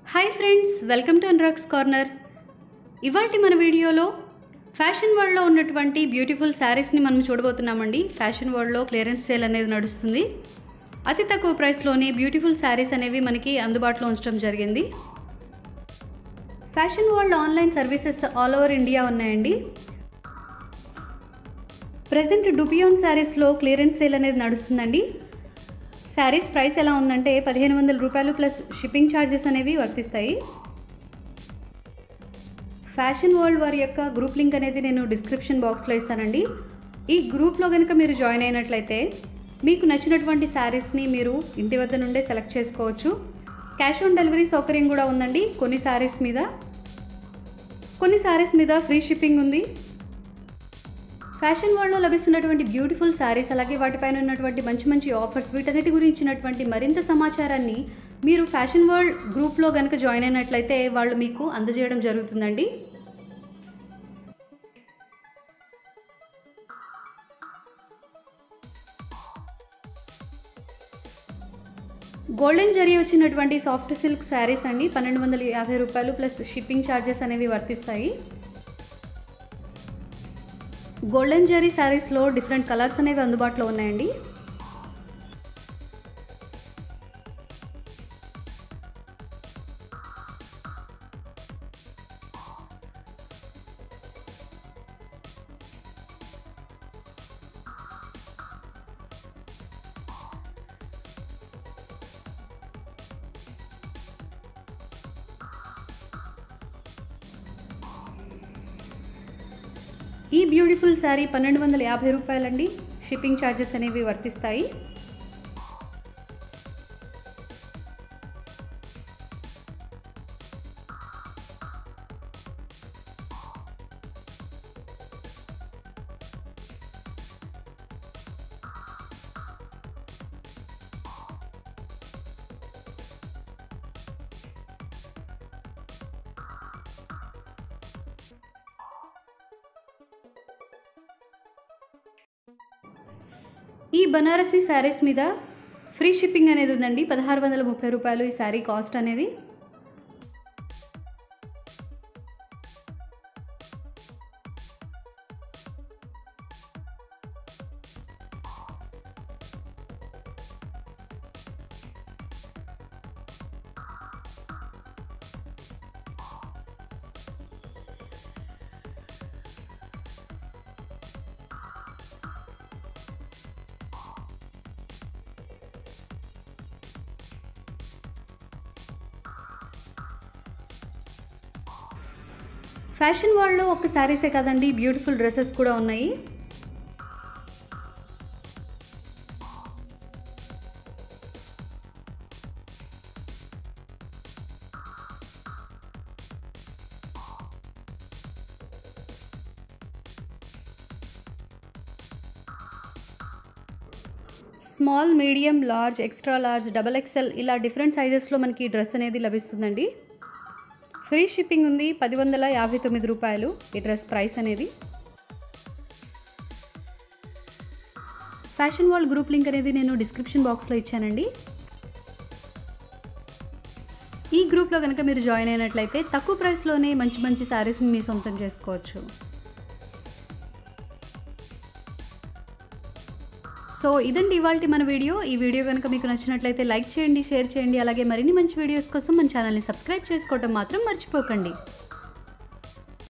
hi friends welcome to Anurag's corner ఇవాళ మన వీడియోలో ఫ్యాషన్ వరల్డ్లో ఉన్నటువంటి బ్యూటిఫుల్ శారీస్ని మనం చూడబోతున్నామండి ఫ్యాషన్ వరల్డ్లో క్లియరెన్స్ సేల్ అనేది నడుస్తుంది అతి తక్కువ ప్రైస్లోనే బ్యూటిఫుల్ శారీస్ అనేవి మనకి అందుబాటులో ఉంచడం జరిగింది fashion world online services all over India ఉన్నాయండి ప్రజెంట్ డుపియోన్ శారీస్లో క్లియరెన్స్ సేల్ అనేది నడుస్తుందండి శారీస్ ప్రైస్ ఎలా ఉందంటే పదిహేను వందల రూపాయలు ప్లస్ షిప్పింగ్ ఛార్జెస్ అనేవి వర్తిస్తాయి ఫ్యాషన్ వరల్డ్ వారి యొక్క గ్రూప్ లింక్ అనేది నేను డిస్క్రిప్షన్ బాక్స్లో ఇస్తానండి ఈ గ్రూప్లో కనుక మీరు జాయిన్ అయినట్లయితే మీకు నచ్చినటువంటి శారీస్ని మీరు ఇంటి వద్ద నుండే సెలెక్ట్ చేసుకోవచ్చు క్యాష్ ఆన్ డెలివరీ సౌకర్యం కూడా ఉందండి కొన్ని శారీస్ మీద కొన్ని శారీస్ మీద ఫ్రీ షిప్పింగ్ ఉంది ఫ్యాషన్ వరల్డ్లో లభిస్తున్నటువంటి బ్యూటిఫుల్ శారీస్ అలాగే వాటిపైన ఉన్నటువంటి మంచి మంచి ఆఫర్స్ వీటన్నిటి గురించినటువంటి మరింత సమాచారాన్ని మీరు ఫ్యాషన్ వరల్డ్ గ్రూప్లో కనుక జాయిన్ అయినట్లయితే వాళ్ళు మీకు అందజేయడం జరుగుతుందండి గోల్డెన్ జరీ వచ్చినటువంటి సాఫ్ట్ సిల్క్ శారీస్ అండి పన్నెండు వందల యాభై రూపాయలు ప్లస్ షిప్పింగ్ ఛార్జెస్ అనేవి వర్తిస్తాయి గోల్డెన్ జరీ శారీస్లో డిఫరెంట్ కలర్స్ అనేవి అందుబాటులో ఉన్నాయండి ఈ బ్యూటిఫుల్ శారీ పన్నెండు వందల యాభై రూపాయలండి షిప్పింగ్ ఛార్జెస్ అనేవి వర్తిస్తాయి ఈ బనారసీ శారీస్ మీద ఫ్రీ షిప్పింగ్ అనేది ఉందండి పదహారు వందల ముప్పై రూపాయలు ఈ శారీ కాస్ట్ అనేది ఫ్యాషన్ వరల్డ్లో ఒక శారీసే కదండి బ్యూటిఫుల్ డ్రెస్సెస్ కూడా ఉన్నాయి small medium large extra large double XL ఇలా డిఫరెంట్ సైజెస్లో మనకి డ్రెస్ అనేది లభిస్తుందండి ఫ్రీ షిప్పింగ్ ఉంది పది వందల యాభై తొమ్మిది రూపాయలు ఈ డ్రెస్ ప్రైస్ అనేది ఫ్యాషన్ వరల్డ్ గ్రూప్ లింక్ అనేది నేను డిస్క్రిప్షన్ బాక్స్లో ఇచ్చానండి ఈ గ్రూప్లో కనుక మీరు జాయిన్ అయినట్లయితే తక్కువ ప్రైస్లోనే మంచి మంచి శారీస్ని మీ సొంతం చేసుకోవచ్చు సో ఇదండి ఇవాళ మన వీడియో ఈ వీడియో కనుక మీకు నచ్చినట్లయితే లైక్ చేయండి షేర్ చేయండి అలాగే మరిన్ని మంచి వీడియోస్ కోసం మన ఛానల్ని సబ్స్క్రైబ్ చేసుకోవడం మాత్రం మర్చిపోకండి